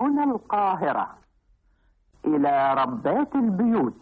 هنا القاهرة إلى ربات البيوت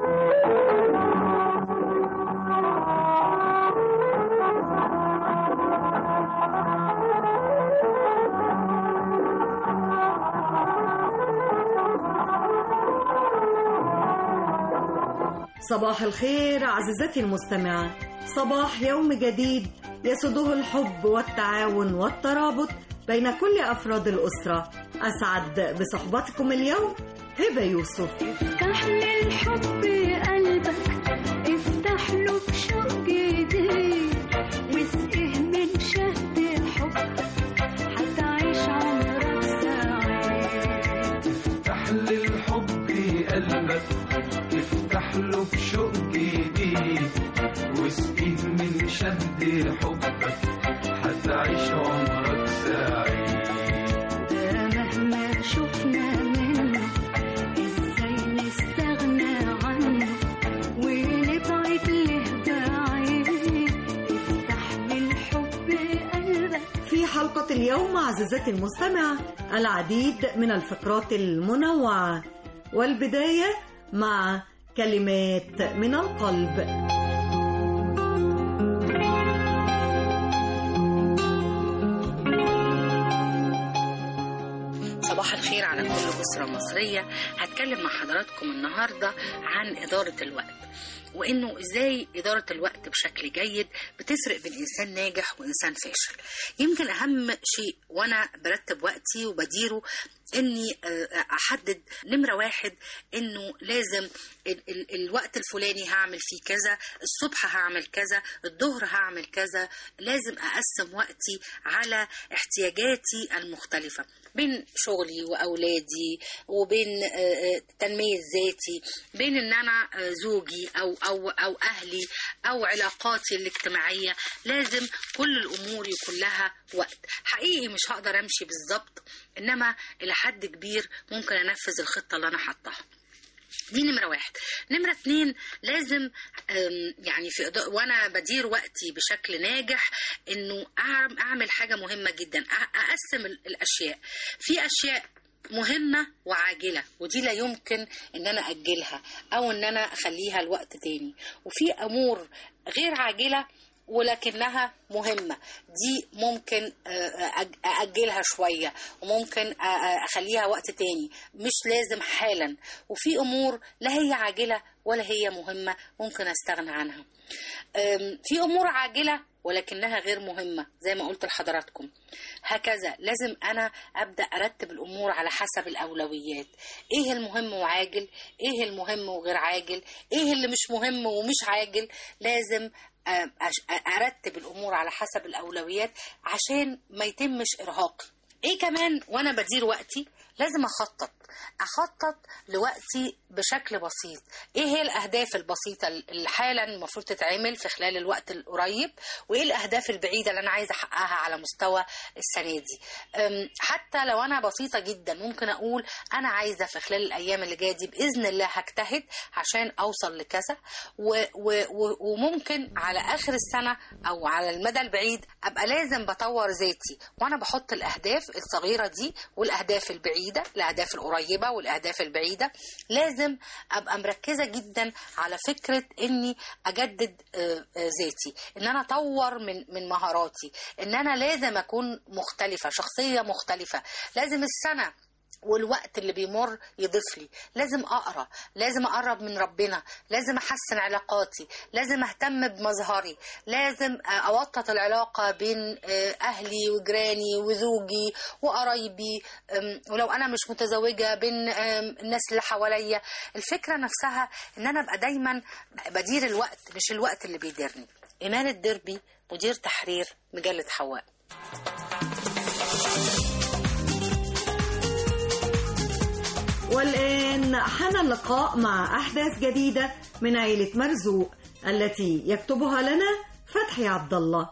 صباح الخير عزيزتي المستمعة صباح يوم جديد يسده الحب والتعاون والترابط بين كل أفراد الأسرة أسعد بصحبتكم اليوم هبة يوسف افتح للحب قلبك افتح له بشوق جديد واسقه من شهد حبك هتعيش عمرك سعيد افتح للحب قلبك افتح له بشوق جديد واسقيه من شد حبك هتعيش عمرك سعيد ده مهما شفنا منه ازاي نستغنى عنه ونبعد له بعيد افتح للحب قلبك في حلقة اليوم عزيزتي المستمعة العديد من الفقرات المنوعة والبداية مع كلمات من القلب صباح الخير على كل أسرة مصرية هتكلم مع حضراتكم النهاردة عن إدارة الوقت وإنه إزاي إدارة الوقت بشكل جيد بتسرق بين إنسان ناجح وإنسان فاشل يمكن أهم شيء وأنا برتب وقتي وبديره إني آه، أحدد نمرة واحد إنه لازم ال- ال- الوقت الفلاني هعمل فيه كذا الصبح هعمل كذا الظهر هعمل كذا لازم أقسم وقتي على احتياجاتي المختلفة بين شغلي وأولادي وبين آه، آه، تنمية ذاتي بين إن أنا آه، زوجي أو أو أو أهلي أو علاقاتي الاجتماعية لازم كل الأمور يكون لها وقت حقيقي مش هقدر أمشي بالظبط إنما إلى حد كبير ممكن أنفذ الخطة اللي أنا حطاها دي نمرة واحد نمرة اتنين لازم أم، يعني في إضاءة وانا بدير وقتي بشكل ناجح انه أعم- اعمل حاجة مهمة جدا أ- اقسم ال- الاشياء في اشياء مهمة وعاجلة ودي لا يمكن ان انا اجلها او ان انا اخليها لوقت تاني وفي امور غير عاجلة ولكنها مهمة دي ممكن آه، أج- أأجلها شوية وممكن آه، آه، أخليها وقت تاني مش لازم حالا وفي أمور لا هي عاجلة ولا هي مهمة ممكن أستغنى عنها أم، في أمور عاجلة ولكنها غير مهمة زي ما قلت لحضراتكم هكذا لازم أنا أبدأ أرتب الأمور على حسب الأولويات إيه المهم وعاجل إيه المهم وغير عاجل إيه اللي مش مهم ومش عاجل لازم آه، أش- أرتب الأمور على حسب الأولويات عشان ما يتمش إرهاقي إيه كمان وأنا بدير وقتي لازم أخطط أخطط لوقتي بشكل بسيط إيه هي الأهداف البسيطة اللي حالا المفروض تتعمل في خلال الوقت القريب وإيه الأهداف البعيدة اللي أنا عايزة أحققها على مستوى السنة دي أم، حتى لو أنا بسيطة جدا ممكن أقول أنا عايزة في خلال الأيام اللي جاية دي بإذن الله هجتهد عشان أوصل لكذا و و و وممكن على آخر السنة أو على المدى البعيد أبقى لازم بطور ذاتي وأنا بحط الأهداف الصغيرة دي والأهداف البعيدة الأهداف القريبة والأهداف البعيدة لازم أبقى مركزة جدا على فكرة إني أجدد آه، آه، ذاتي إن أنا أطور من من مهاراتي إن أنا لازم أكون مختلفة شخصية مختلفة لازم السنة والوقت اللي بيمر يضيف لي لازم اقرا لازم اقرب من ربنا لازم احسن علاقاتي لازم اهتم بمظهري لازم اوطد العلاقه بين آه، اهلي وجيراني وزوجي وقرايبي أم، ولو انا مش متزوجه بين آم، الناس اللي حواليا الفكره نفسها ان انا ابقى دايما بدير الوقت مش الوقت اللي بيديرني ايمان الدربي مدير تحرير مجله حواء والآن حان اللقاء مع أحداث جديدة من عيلة مرزوق التي يكتبها لنا فتحي عبد الله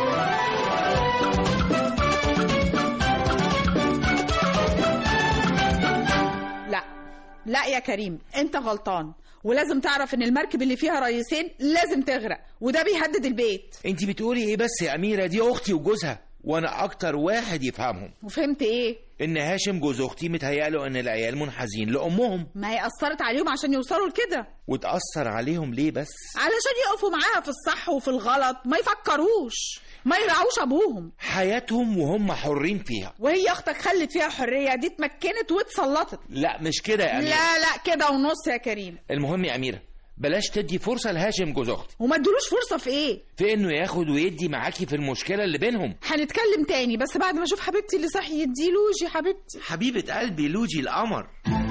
لا لا يا كريم انت غلطان ولازم تعرف ان المركب اللي فيها رئيسين لازم تغرق وده بيهدد البيت انت بتقولي ايه بس يا اميره دي اختي وجوزها وانا اكتر واحد يفهمهم وفهمت ايه ان هاشم جوز اختي متهيأله ان العيال منحازين لامهم ما هي اثرت عليهم عشان يوصلوا لكده وتأثر عليهم ليه بس علشان يقفوا معاها في الصح وفي الغلط ما يفكروش ما يرعوش ابوهم حياتهم وهم حرين فيها وهي اختك خلت فيها حريه دي اتمكنت واتسلطت لا مش كده يا أميرة لا لا كده ونص يا كريم المهم يا أميرة بلاش تدي فرصة لهاشم جوز أختي وما ادلوش فرصه في ايه في إنه ياخد ويدي معاكي في المشكلة اللي بينهم هنتكلم تاني بس بعد ما اشوف حبيبتي اللي صحيت دي لوجي حبيبتي حبيبة قلبي لوجي القمر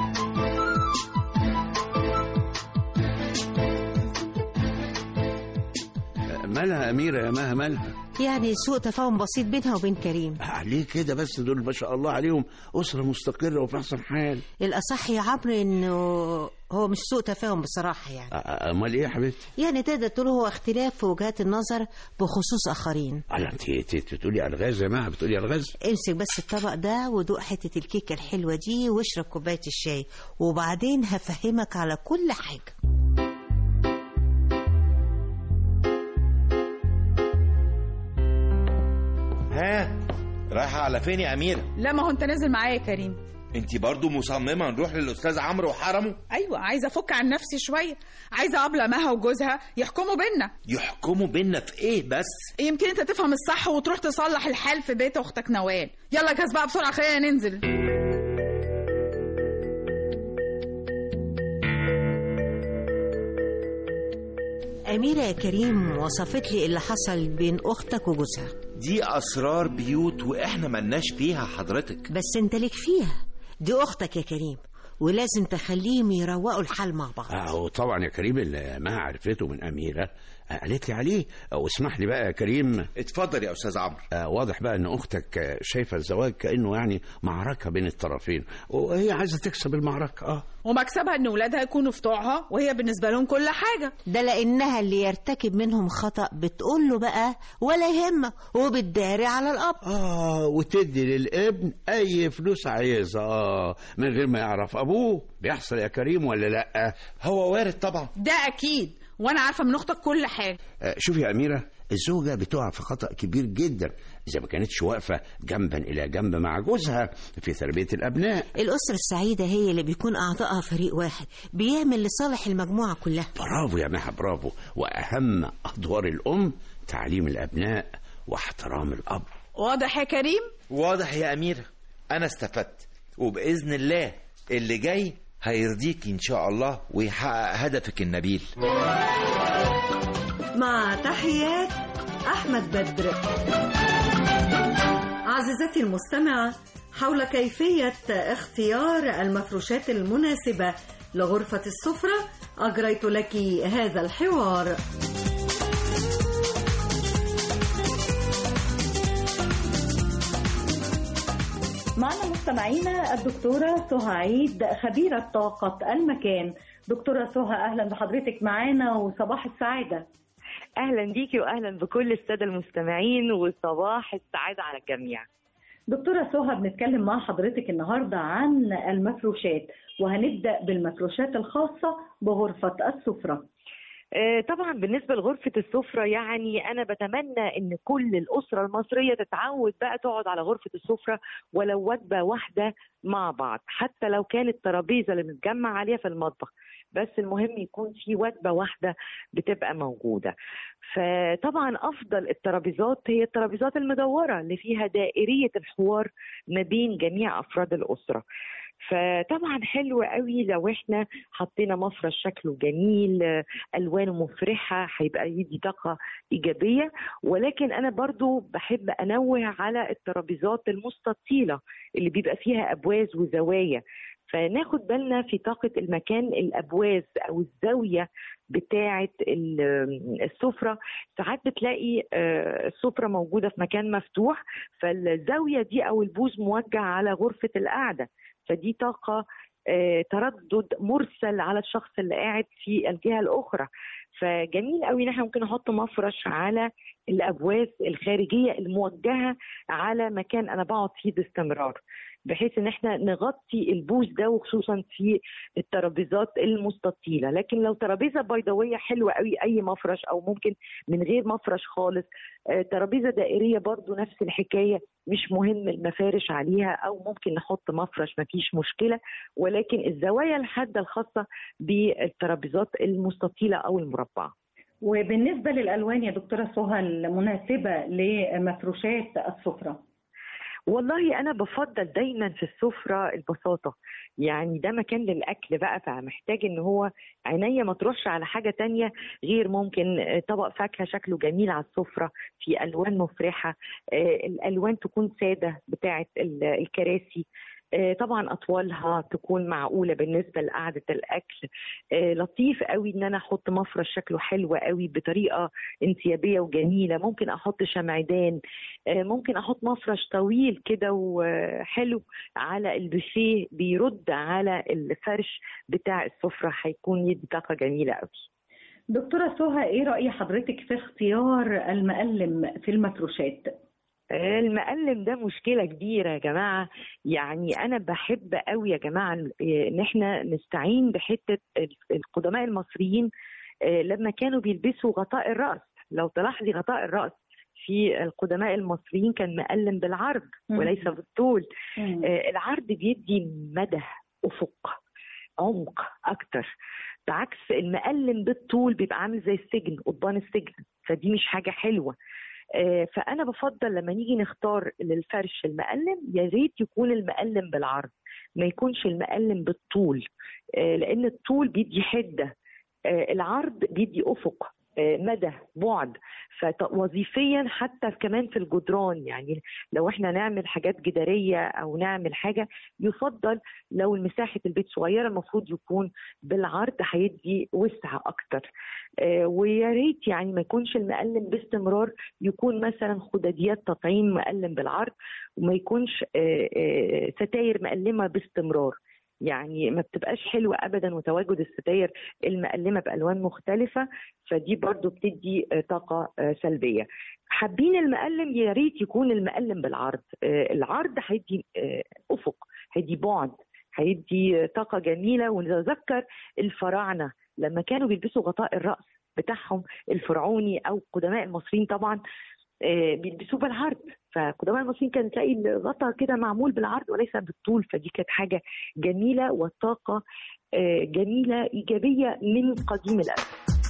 مالها أميرة يا مها مالها يعني سوء تفاهم بسيط بينها وبين كريم عليه كده بس دول ما شاء الله عليهم أسرة مستقرة وفي أحسن حال الأصح يا عمرو إنه هو مش سوء تفاهم بصراحة يعني أ- أ- أمال إيه يا حبيبتي؟ يعني تقدر تقول هو اختلاف في وجهات النظر بخصوص آخرين على أنت أنت- أنت بتقولي ألغاز يا مها بتقولي ألغاز امسك بس الطبق ده ودوق حتة الكيكة الحلوة دي واشرب كوباية الشاي وبعدين هفهمك على كل حاجة ها رايحة على فين يا أميرة لا ما هو انت نازل معايا يا كريم انت برضو مصممة نروح للأستاذ عمرو وحرمه ايوه عايزه افك عن نفسي شويه عايزه ابله مها وجوزها يحكموا بينا يحكموا بينا في ايه بس يمكن انت تفهم الصح وتروح تصلح الحال في بيت اختك نوال يلا جاز بقى بسرعه خلينا ننزل أميرة يا كريم وصفت لي اللي حصل بين أختك وجوزها دي أسرار بيوت وإحنا ملناش فيها حضرتك بس انت ليك فيها دي أختك يا كريم ولازم تخليهم يروقوا الحال مع بعض آه وطبعا يا كريم اللي ما عرفته من أميرة آه، قالت لي عليه آه، واسمح لي بقى يا كريم اتفضل يا أستاذ عمرو آه، واضح بقى ان اختك آه، شايفه الزواج كانه يعني معركه بين الطرفين وهي عايزه تكسب المعركه اه ومكسبها ان ولادها يكونوا في طوعها وهي بالنسبه لهم كل حاجه ده لأنها اللي يرتكب منهم خطأ بتقول له بقى ولا يهمك وبتداري على الأب اه وتدي للابن اي فلوس عايزها اه من غير ما يعرف ابوه بيحصل يا كريم ولا لا هو وارد طبعا ده اكيد وانا عارفه من اختك كل حاجه آه شوفي يا اميره الزوجه بتقع في خطا كبير جدا اذا ما كانتش واقفه جنبا الى جنب مع جوزها في تربيه الابناء الأسرة السعيدة هي اللي بيكون أعضائها فريق واحد بيعمل لصالح المجموعة كلها برافو يا مها برافو واهم ادوار الام تعليم الابناء واحترام الاب واضح يا كريم واضح يا أميرة أنا استفدت وبإذن الله اللي جاي هيرضيك إن شاء الله ويحقق هدفك النبيل مع تحيات أحمد بدر عزيزتي المستمعة حول كيفية اختيار المفروشات المناسبة لغرفة السفرة أجريت لك هذا الحوار معنا مستمعينا الدكتورة سهى عيد خبيرة طاقة المكان دكتورة سهى أهلا بحضرتك معانا وصباح السعادة اهلا بيكي واهلا بكل الساده المستمعين وصباح السعاده على الجميع دكتورة سهى بنتكلم مع حضرتك النهاردة عن المفروشات وهنبدأ بالمفروشات الخاصة بغرفة السفرة آه، طبعا بالنسبه لغرفه السفره يعني انا بتمنى ان كل الاسره المصريه تتعود بقى تقعد على غرفه السفره ولو وجبه واحده مع بعض حتى لو كانت الترابيزه اللي بنتجمع عليها في المطبخ بس المهم يكون في وجبه واحده بتبقى موجوده فطبعا افضل الترابيزات هي الترابيزات المدوره اللي فيها دائريه الحوار ما بين جميع افراد الاسره فطبعا حلو قوي لو احنا حطينا مفرش شكله جميل آه، الوانه مفرحه هيبقى يدي طاقه ايجابيه ولكن انا برضو بحب انوه على الترابيزات المستطيله اللي بيبقى فيها ابواز وزوايا فناخد بالنا في طاقة المكان الأبواز أو الزاوية بتاعة ال- السفرة ساعات بتلاقي آه، السفرة موجودة في مكان مفتوح فالزاوية دي أو البوز موجه على غرفة القعدة فدي طاقة آه، تردد مرسل على الشخص اللي قاعد في الجهة الأخرى فجميل قوي ان احنا ممكن نحط مفرش على الابواز الخارجيه الموجهه على مكان انا بقعد فيه باستمرار بحيث ان احنا نغطي البوز ده وخصوصا في الترابيزات المستطيله لكن لو ترابيزه بيضاويه حلوه قوي اي مفرش او ممكن من غير مفرش خالص آه، ترابيزه دائريه برضو نفس الحكايه مش مهم المفارش عليها او ممكن نحط مفرش مفيش مشكله ولكن الزوايا الحاده الخاصه بالترابيزات المستطيله او المربعه وبالنسبة للألوان يا دكتورة سهى المناسبة لمفروشات السفرة والله انا بفضل دايما في السفره البساطه يعني ده مكان للاكل بقى فمحتاج ان هو عينيا ما تروحش على حاجه تانية غير ممكن طبق فاكهه شكله جميل على السفره في الوان مفرحه آه، الالوان تكون ساده بتاعه ال- الكراسي آه، طبعا اطوالها تكون معقوله بالنسبه لقعده الاكل آه، لطيف قوي ان انا احط مفرش شكله حلو قوي بطريقه انسيابيه وجميله ممكن احط شمعدان آه، ممكن احط مفرش طويل كده وحلو على البوفيه بيرد على الفرش بتاع السفره هيكون يدي طاقه جميله قوي دكتورة سهى ايه رأي حضرتك في اختيار المقلم في المفروشات المقلم ده مشكلة كبيرة يا جماعة يعني أنا بحب قوي يا جماعة إن إحنا نستعين بحتة القدماء المصريين آه، لما كانوا بيلبسوا غطاء الرأس لو تلاحظي غطاء الرأس في القدماء المصريين كان مقلم بالعرض مم. وليس بالطول مم. آه، العرض بيدي مدى أفق عمق أكتر بعكس المقلم بالطول بيبقى عامل زي السجن قضبان السجن فدي مش حاجة حلوة آه، فانا بفضل لما نيجي نختار للفرش المقلم يا ريت يكون المقلم بالعرض ما يكونش المقلم بالطول آه، لان الطول بيدي حده آه، العرض بيدي افق آه، مدى بعد فوظيفيا حتى كمان في الجدران يعني لو احنا نعمل حاجات جداريه او نعمل حاجه يفضل لو مساحه البيت صغيره المفروض يكون بالعرض هيدي وسع اكتر آه، ويا ريت يعني ما يكونش المقلم باستمرار يكون مثلا خداديات تطعيم مقلم بالعرض وما يكونش آه، آه، ستاير مقلمه باستمرار يعني ما بتبقاش حلوة أبدا وتواجد الستاير المقلمة بألوان مختلفة فدي برضو بتدي آه، طاقة آه، سلبية حابين المقلم يا ريت يكون المقلم بالعرض آه، العرض هيدي آه، أفق هيدي بعد هيدي آه، طاقة جميلة ونتذكر الفراعنة لما كانوا بيلبسوا غطاء الرأس بتاعهم الفرعوني أو قدماء المصريين طبعا آه، بيلبسوه بالعرض فقدماء المصريين كان تلاقي الغطا كده معمول بالعرض وليس بالطول فدي كانت حاجه جميله وطاقه آه، جميله ايجابيه من قديم الازل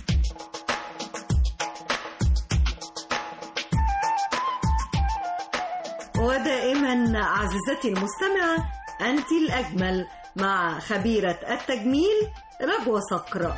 ودائما عزيزتي المستمعة أنت الأجمل مع خبيرة التجميل رجوة صقر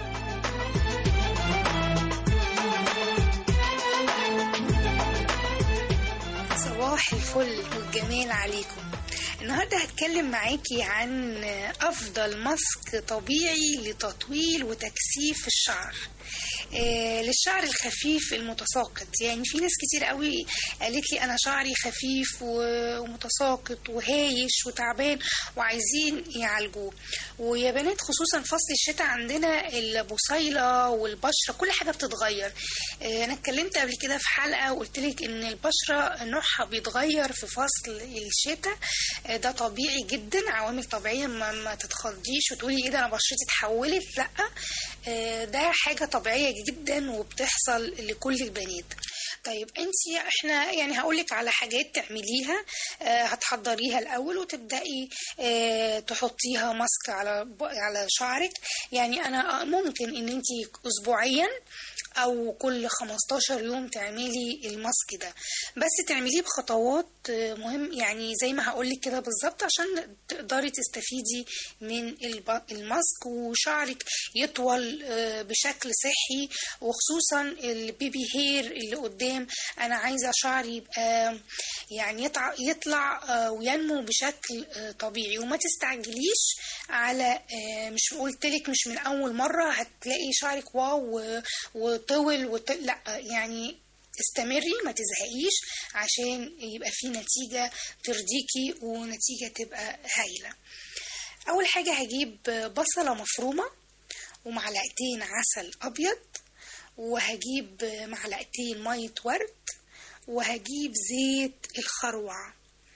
صباح الفل والجمال عليكم النهاردة هتكلم معاكي عن أفضل ماسك طبيعي لتطويل وتكثيف الشعر آه، للشعر الخفيف المتساقط يعني في ناس كتير قوي قالت لي انا شعري خفيف و- ومتساقط وهايش وتعبان وعايزين يعالجوه ويا بنات خصوصا فصل الشتاء عندنا البصيله والبشره كل حاجه بتتغير آه، انا اتكلمت قبل كده في حلقه وقلت لك ان البشره نوعها بيتغير في فصل الشتاء آه، ده طبيعي جدا عوامل طبيعيه ما, ما تتخضيش وتقولي ايه ده انا بشرتي اتحولت لا آه، ده حاجه طبيعيه جدا وبتحصل لكل البنات طيب انت احنا يعني هقولك على حاجات تعمليها آه، هتحضريها الاول وتبداي آه، تحطيها ماسك على ب- على شعرك يعني انا ممكن ان انت اسبوعيا او كل 15 يوم تعملي الماسك ده بس تعمليه بخطوات آه، مهم يعني زي ما هقولك كده بالظبط عشان تقدري تستفيدي من الب- الماسك وشعرك يطول آه، بشكل صحي وخصوصا البيبي هير اللي قدام انا عايزه شعري يبقى يعني يطع- يطلع آه، وينمو بشكل آه، طبيعي وما تستعجليش على آه، مش قلتلك مش من اول مره هتلاقي شعرك واو و- وطول وط... لا يعني استمري ما تزهقيش عشان يبقى في نتيجة ترضيكي ونتيجة تبقى هايلة أول حاجة هجيب بصلة مفرومة ومعلقتين عسل أبيض وهجيب معلقتين مية ورد وهجيب زيت الخروع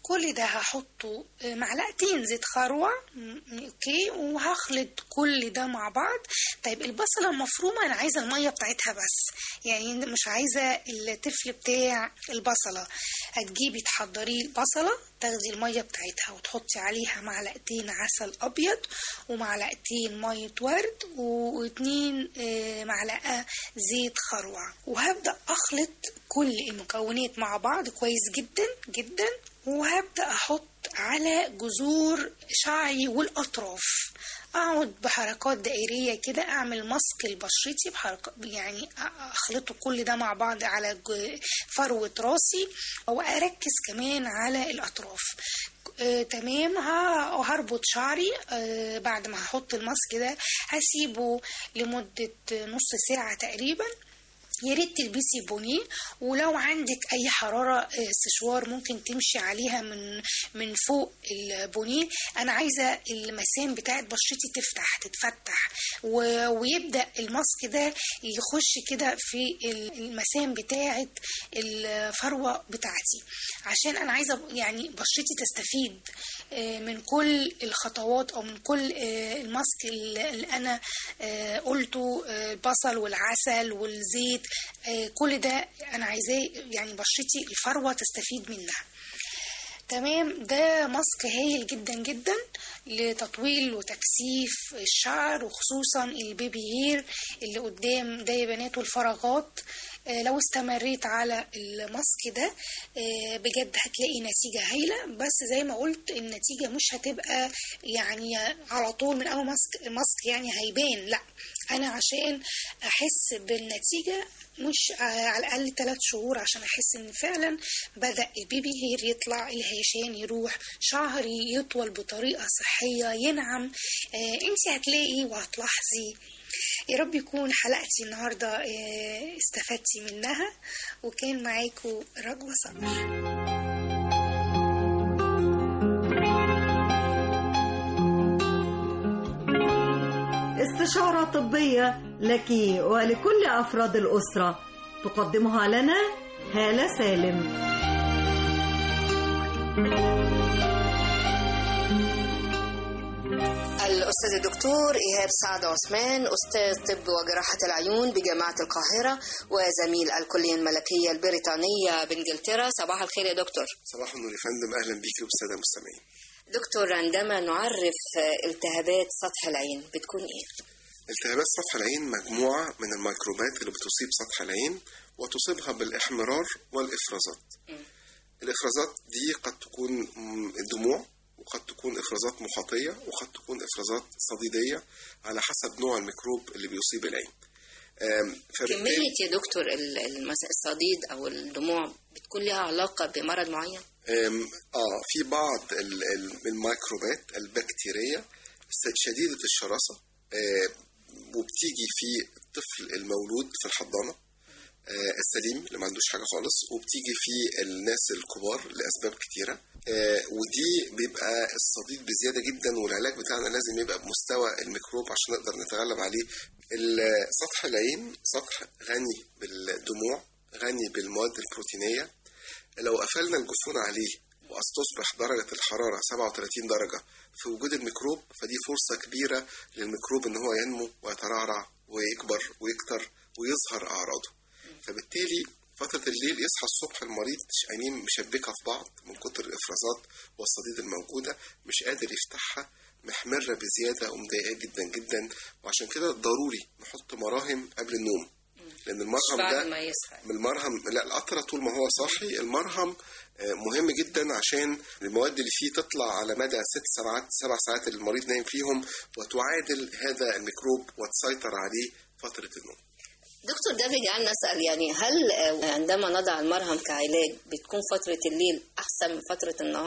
كل ده هحطه آه، معلقتين زيت خروع م- اوكي وهخلط كل ده مع بعض طيب البصلة المفرومة انا عايزة المية بتاعتها بس يعني مش عايزة التفل بتاع البصلة هتجيبي تحضري البصلة تاخدي المية بتاعتها وتحطي عليها معلقتين عسل ابيض ومعلقتين مية ورد واتنين آه، معلقة زيت خروع وهبدأ اخلط كل المكونات مع بعض كويس جدا جدا وهبدأ أحط على جذور شعري والأطراف أقعد بحركات دائرية كده أعمل ماسك لبشرتي بحركات يعني أ- أخلطه كل ده مع بعض على ج- فروة راسي وأركز كمان على الأطراف آه، تمام ه- هربط شعري آه، بعد ما هحط الماسك ده هسيبه لمدة نص ساعة تقريبا يا ريت تلبسي بونيه ولو عندك اي حراره آه، سشوار ممكن تمشي عليها من من فوق البونيه انا عايزه المسام بتاعت بشرتي تفتح تتفتح و- ويبدا الماسك ده يخش كده في ال- المسام بتاعت الفروه بتاعتي عشان انا عايزه يعني بشرتي تستفيد آه، من كل الخطوات او من كل آه، الماسك اللي اللي انا آه، قلته آه، البصل والعسل والزيت آه، كل ده انا عايزاه يعني بشرتي الفروه تستفيد منها تمام ده ماسك هايل جدا جدا لتطويل وتكثيف الشعر وخصوصا البيبي هير اللي قدام ده يا بنات والفراغات آه، لو استمريت على الماسك ده آه، بجد هتلاقي نتيجة هايلة بس زي ما قلت النتيجة مش هتبقى يعني على طول من أول ماسك ماسك يعني هيبان لا أنا عشان أحس بالنتيجة مش آه، على الأقل ثلاث شهور عشان أحس إن فعلا بدأ البيبي هير يطلع الهيشان يروح شعري يطول بطريقة صحية ينعم آه انت هتلاقي وهتلاحظي يا رب يكون حلقتي النهاردة آه استفدتي منها وكان معاكم رجوة صبري استشارة طبية لك ولكل أفراد الأسرة تقدمها لنا هالة سالم الأستاذ الدكتور إيهاب سعد عثمان أستاذ طب وجراحة العيون بجامعة القاهرة وزميل الكلية الملكية البريطانية بإنجلترا صباح الخير يا دكتور صباح النور يا فندم اهلا بيكي وبالساده المستمعين دكتور عندما نعرف التهابات سطح العين بتكون إيه؟ التهابات سطح العين مجموعه من الميكروبات اللي بتصيب سطح العين وتصيبها بالاحمرار والافرازات الافرازات دي قد تكون م، دموع وقد تكون افرازات محاطيه وقد تكون افرازات صديديه على حسب نوع الميكروب اللي بيصيب العين آم، فبالتالي كمية يا دكتور ال- المس- الصديد أو الدموع بتكون لها علاقة بمرض معين؟ أم، اه في بعض ال- ال- الميكروبات البكتيرية س- شديدة الشراسة آه، وبتيجي في الطفل المولود في الحضانة آه، السليم اللي ما عندوش حاجة خالص وبتيجي في الناس الكبار لأسباب كتيرة آه، ودي بيبقى الصديد بزيادة جدا والعلاج بتاعنا لازم يبقى بمستوى الميكروب عشان نقدر نتغلب عليه ال- سطح العين سطح غني بالدموع غني بالمواد البروتينية لو قفلنا الجفون عليه واستصبح درجة الحرارة 37 درجة في وجود الميكروب فدي فرصة كبيرة للميكروب ان هو ينمو ويترعرع ويكبر ويكتر ويظهر اعراضه فبالتالي فترة الليل يصحى الصبح المريض عينيه مشبكة في بعض من كتر الإفرازات والصديد الموجودة مش قادر يفتحها محمرة بزيادة ومضايقاه جدا جدا وعشان كده ضروري نحط مراهم قبل النوم لأن المرهم بعد ده ما يصحى المرهم لا القطرة طول ما هو صاحي المرهم آه، مهم جدا عشان المواد اللي فيه تطلع على مدى ست ساعات سبع ساعات اللي المريض نايم فيهم وتعادل هذا الميكروب وتسيطر عليه فترة النوم دكتور ده بيجعلنا نسأل يعني هل آه، عندما نضع المرهم كعلاج بتكون فترة الليل أحسن من فترة النهار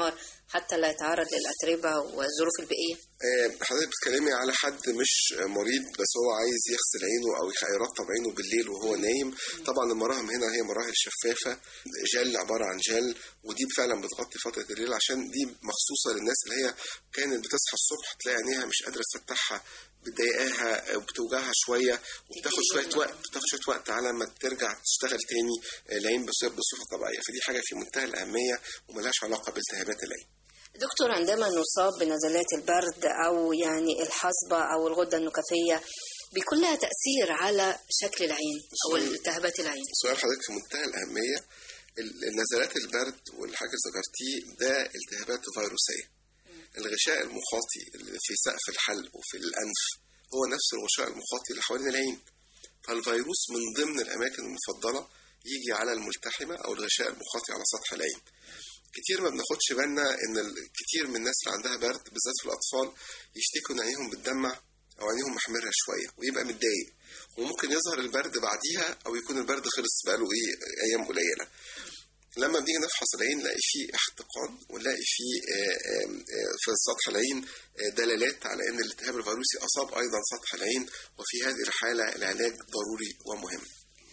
حتى لا يتعرض للأتربة والظروف البيئية آه، حضرتك بتتكلمي على حد مش مريض بس هو عايز يغسل عينه او يخ- يرطب عينه بالليل وهو نايم طبعا المراهم هنا هي مراهم شفافه جل عباره عن جل ودي فعلا بتغطي فتره الليل عشان دي مخصوصه للناس اللي هي كانت بتصحى الصبح تلاقي عينيها مش قادره تفتحها بتضايقاها وبتوجعها شويه وبتاخد شويه وقت بتاخد شويه وقت على ما ترجع تشتغل تاني العين بصفه بصفه طبيعيه فدي حاجه في منتهى الاهميه وملهاش علاقه بالتهابات العين دكتور عندما نصاب بنزلات البرد أو يعني الحصبة أو الغدة النكفية بيكون لها تأثير على شكل العين أو التهابات العين سؤال حضرتك في منتهى الأهمية ال- النزلات البرد والحاجة اللي ذكرتيه ده التهابات فيروسية الغشاء المخاطي اللي في سقف الحلق وفي الأنف هو نفس الغشاء المخاطي اللي حوالين العين فالفيروس من ضمن الأماكن المفضلة يجي على الملتحمة أو الغشاء المخاطي على سطح العين كتير ما بناخدش بالنا ان ال- كتير من الناس اللي عندها برد بالذات في الاطفال يشتكوا ان عينيهم بتدمع او عينيهم محمره شويه ويبقى متضايق وممكن يظهر البرد بعديها او يكون البرد خلص بقاله ايه ايام قليله لما بنيجي نفحص العين نلاقي فيه احتقان ونلاقي فيه آه، آم، آه، في سطح العين آه، دلالات على ان الالتهاب الفيروسي اصاب ايضا سطح العين وفي هذه الحاله العلاج ضروري ومهم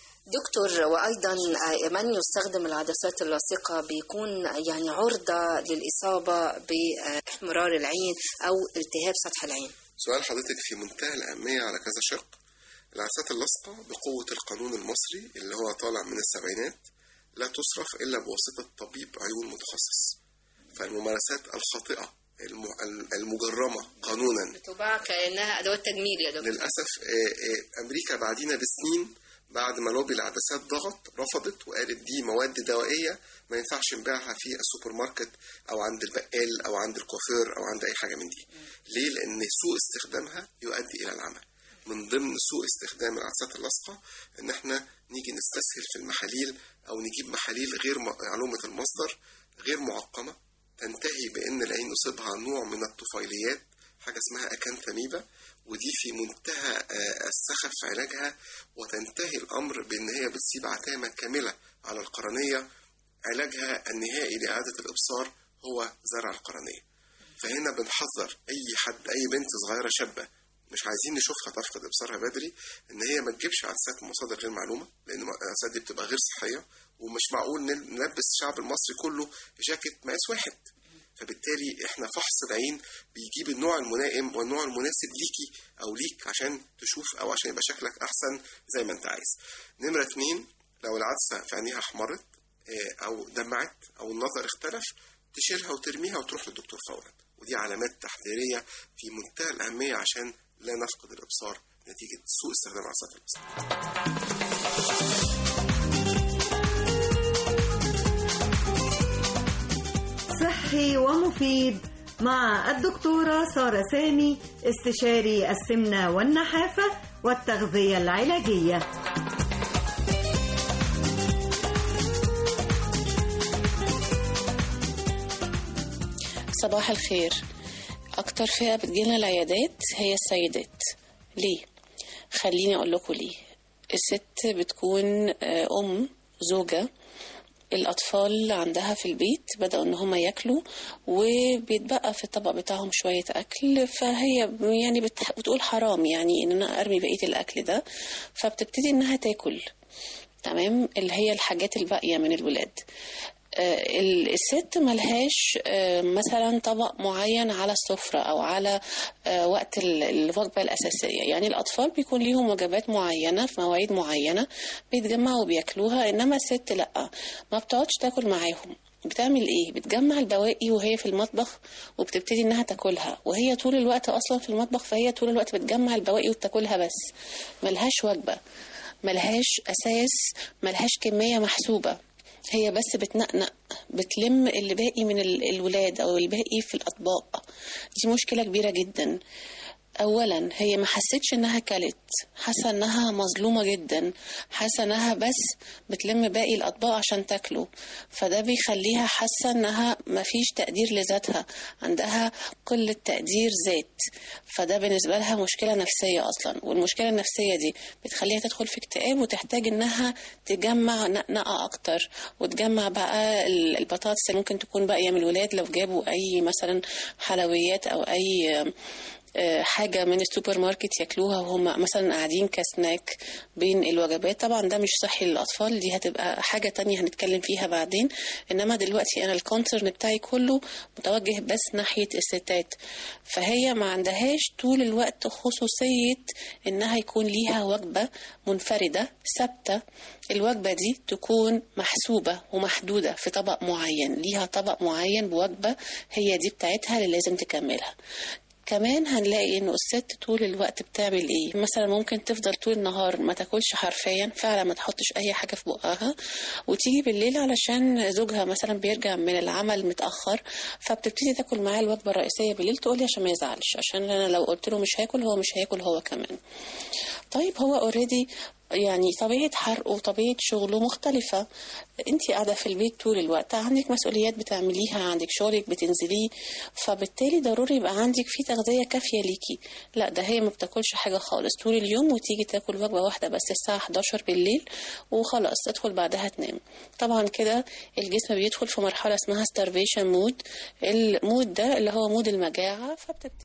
دكتور وأيضا آه، من يستخدم العدسات اللاصقة بيكون يعني عرضة للإصابة باحمرار العين أو التهاب سطح العين سؤال حضرتك في منتهى الأهمية على كذا شق العدسات اللاصقة بقوة القانون المصري اللي هو طالع من السبعينات لا تصرف إلا بواسطة طبيب عيون متخصص فالممارسات الخاطئة الم- المجرمة قانونا تباع كأنها أدوات تجميل يا دكتور للأسف آه، آه، أمريكا بعدينا بسنين بعد ما لوبي العدسات ضغط رفضت وقالت دي مواد دوائية ما ينفعش نبيعها في السوبر ماركت أو عند البقال أو عند الكوافير أو عند أي حاجة من دي ليه؟ لأن سوء استخدامها يؤدي إلى العمى من ضمن سوء استخدام العدسات اللاصقة إن إحنا نيجي نستسهل في المحاليل أو نجيب محاليل غير م- معلومة المصدر غير معقمة تنتهي بأن العين يصيبها نوع من الطفيليات حاجة اسمها أكانثاميبا ودي في منتهى آه، السخف في علاجها وتنتهي الأمر بأن هي بتسيب عتامة كاملة على القرنية علاجها النهائي لإعادة الإبصار هو زرع القرنية فهنا بنحذر أي حد أي بنت صغيرة شابة مش عايزين نشوفها تفقد ابصارها بدري ان هي ما تجيبش عدسات من مصادر غير معلومه لان العدسات دي بتبقى غير صحيه ومش معقول نل- نلبس الشعب المصري كله جاكيت مقاس واحد فبالتالي احنا فحص العين بيجيب النوع الملائم والنوع المناسب ليكي او ليك عشان تشوف او عشان يبقى شكلك احسن زي ما انت عايز نمره اتنين لو العدسه في عينيها احمرت آه، او دمعت او النظر اختلف تشيلها وترميها وتروح للدكتور فورا ودي علامات تحذيريه في منتهى الاهميه عشان لا نفقد الابصار نتيجه سوء استخدام عدسات الابصار صحي ومفيد مع الدكتورة سارة سامي استشاري السمنة والنحافة والتغذية العلاجية صباح الخير أكتر فئة بتجيلنا العيادات هي السيدات ليه؟ خليني أقول لكم ليه الست بتكون آه، أم زوجة الأطفال عندها في البيت بدأوا إن هم ياكلوا وبيتبقى في الطبق بتاعهم شوية أكل فهي يعني بتح- بتقول حرام يعني إن أنا أرمي بقية الأكل ده فبتبتدي إنها تاكل تمام اللي هي الحاجات الباقية من الولاد آه، ال- الست ملهاش آه، مثلا طبق معين على السفرة أو على آه، وقت ال- الوجبة الأساسية يعني الأطفال بيكون ليهم وجبات معينة في مواعيد معينة بيتجمعوا بياكلوها إنما الست لأ ما بتقعدش تاكل معاهم بتعمل ايه بتجمع البواقي وهي في المطبخ وبتبتدي انها تاكلها وهي طول الوقت اصلا في المطبخ فهي طول الوقت بتجمع البواقي وتاكلها بس ملهاش وجبة ملهاش اساس ملهاش كمية محسوبة هي بس بتنقنق بتلم اللي باقي من ال- الولاد او الباقي في الاطباق دي مشكله كبيره جدا اولا هي ما حسيتش انها كلت حاسه انها مظلومه جدا حاسه انها بس بتلم باقي الاطباق عشان تاكله فده بيخليها حاسه انها ما فيش تقدير لذاتها عندها قله تقدير ذات فده بالنسبه لها مشكله نفسيه اصلا والمشكله النفسيه دي بتخليها تدخل في اكتئاب وتحتاج انها تجمع نقنقه اكتر وتجمع بقى ال- البطاطس اللي ممكن تكون باقيه من الولاد لو جابوا اي مثلا حلويات او اي آه، حاجة من السوبر ماركت ياكلوها وهم مثلا قاعدين كسناك بين الوجبات طبعا ده مش صحي للأطفال دي هتبقى حاجة تانية هنتكلم فيها بعدين إنما دلوقتي أنا الكونسرن بتاعي كله متوجه بس ناحية الستات فهي ما عندهاش طول الوقت خصوصية إنها يكون ليها وجبة منفردة ثابتة الوجبة دي تكون محسوبة ومحدودة في طبق معين ليها طبق معين بوجبة هي دي بتاعتها اللي لازم تكملها كمان هنلاقي انه الست طول الوقت بتعمل ايه مثلا ممكن تفضل طول النهار ما تاكلش حرفيا فعلا ما تحطش اي حاجه في بقها وتيجي بالليل علشان زوجها مثلا بيرجع من العمل متاخر فبتبتدي تاكل معاه الوجبه الرئيسيه بالليل تقولي عشان ما يزعلش عشان انا لو قلت له مش هاكل هو مش هياكل هو كمان طيب هو اوريدي يعني طبيعة حرقه وطبيعة شغله مختلفة انت قاعدة في البيت طول الوقت عندك مسؤوليات بتعمليها عندك شغلك بتنزليه فبالتالي ضروري يبقى عندك في تغذية كافية ليكي لا ده هي ما بتاكلش حاجة خالص طول اليوم وتيجي تاكل وجبة واحدة بس الساعة 11 بالليل وخلاص تدخل بعدها تنام طبعا كده الجسم بيدخل في مرحلة اسمها starvation mood المود ده اللي هو مود المجاعة فبتبتدي